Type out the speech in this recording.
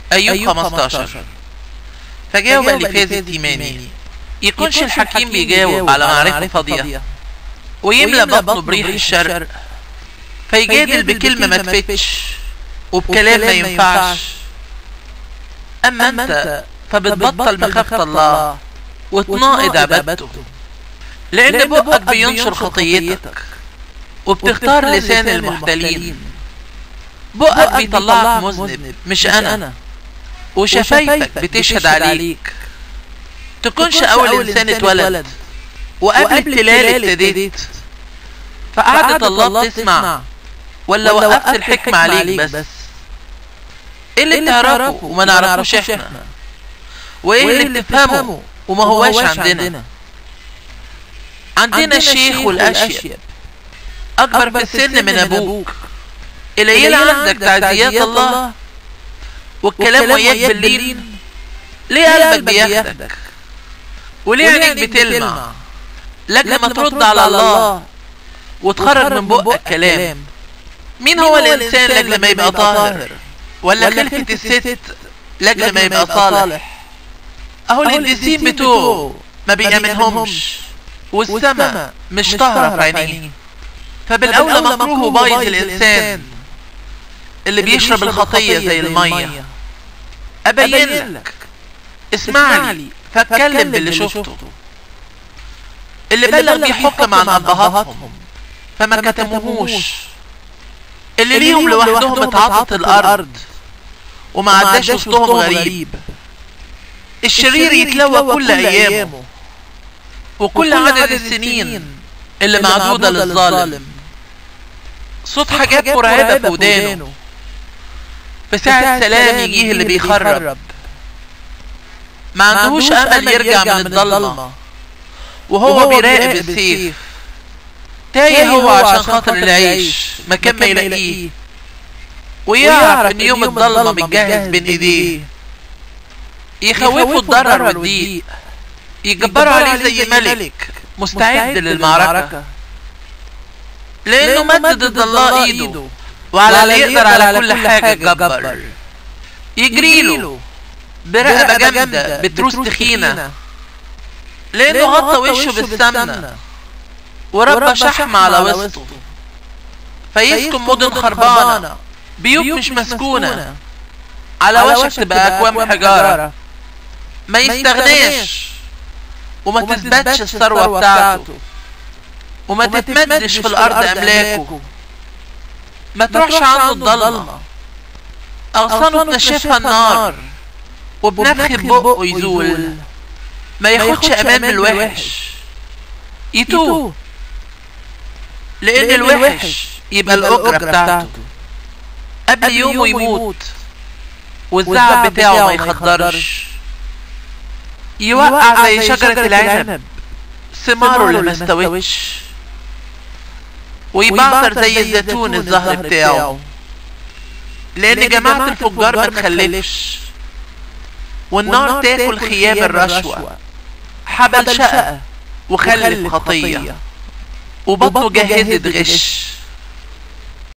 أيوب 15 فجاوب أليفاز التيماني يكونش الحكيم بيجاوب على معرفة فاضية ويملى بطنه بريح الشرق فيجادل بكلمة ما تفتش وبكلام ما ينفعش أما أنت فبتبطل مخافة الله وتناقض عبادته لأن بقك بينشر خطيتك وبتختار لسان المحتلين بقك بيطلعك مذنب مش أنا وشفايفك بتشهد عليك تكونش أول إنسان اتولد وقبل التلال ابتديت فقعدت الله تسمع ولا وقفت الحكمة عليك بس ايه اللي بتعرفه وما نعرفوش احنا وايه اللي بتفهمه وما هواش عندنا عندنا الشيخ والاشيب اكبر في السن من ابوك قليل عندك تعزيات الله والكلام وياك بالليل ليه قلبك بياخدك وليه عينيك بتلمع لجل ما ترد على الله وتخرج من بقك كلام مين هو الانسان لجل ما يبقى طاهر ولا خلفة الست لجل ما يبقى صالح اهو القديسين بتوعه ما بيأمنهمش والسما مش طاهرة في عينيه فبالأولى مكروه وبايظ الإنسان اللي بيشرب الخطية زي المية أبين لك اسمع لي فاتكلم باللي شفته اللي بلغ بيه حكم عن أبهاتهم فما كتموهوش اللي ليهم لوحدهم اتعطت الأرض وما عداش وسطهم غريب الشرير يتلوى كل أيامه وكل عدد السنين اللي معدودة للظالم صوت حاجات مرعبة في ودانه في ساعة سلام يجيه اللي بيخرب ما عندهوش أمل يرجع من الضلمة وهو بيراقب السيف تايه هو عشان خاطر العيش مكان ما يلاقيه ويعرف ان يوم الضلمة متجهز بين ايديه يخوفوا الضرر والضيق يجبروا عليه زي ملك مستعد للمعركة لانه مد ضد الله ايده وعلى اللي يقدر على كل حاجة جبر يجريله برقبة جامدة بتروس تخينة لانه غطى وشه بالسمنة وربى شحم على وسطه فيسكن مدن خربانة بيوت مش مسكونة على وشك تبقى اكوام حجارة ما يستغناش وما تثبتش الثروة بتاعته وما تتمدش في الارض املاكه ما تروحش عنه الضلمة اغصانه تنشفها النار وبنفخ بقه يزول ما ياخدش امان من الوحش يتوه لان الوحش يبقى الاجرة بتاعته قبل يومه يموت والزعل بتاعه ما يخدرش يوقع زي شجرة العنب ثماره اللي ما استوتش ويبعثر زي الزيتون الزهر بتاعه لان جماعة الفجار ما تخلفش والنار تاكل خيام الرشوة حبل شقة وخلف خطية وبطنه جهزت غش